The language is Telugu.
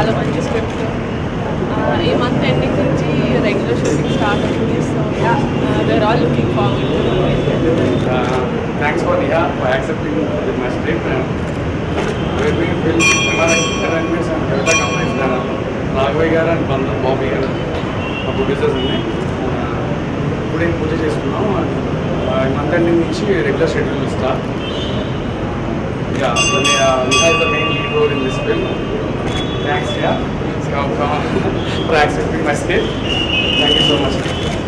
చాలా మంచి స్క్రిప్ట్ ఈ మంత్ ఎండింగ్ నుంచి రెగ్యులర్ షూటింగ్ స్టార్ట్ అయింది so we're all looking forward thanks for Niha for accepting with my script and review film entertainments and Kavitha companies Raghavayya garu and బంధం బాబీ గారు మా ప్రొడ్యూసర్స్ ఉన్నాయి ఇప్పుడు ఏం పూజ చేసుకున్నాం మంత్ ఎండింగ్ నుంచి regular schedule start yeah Niha is the main lead role in this film thanks yeah for accepting my script thank you so much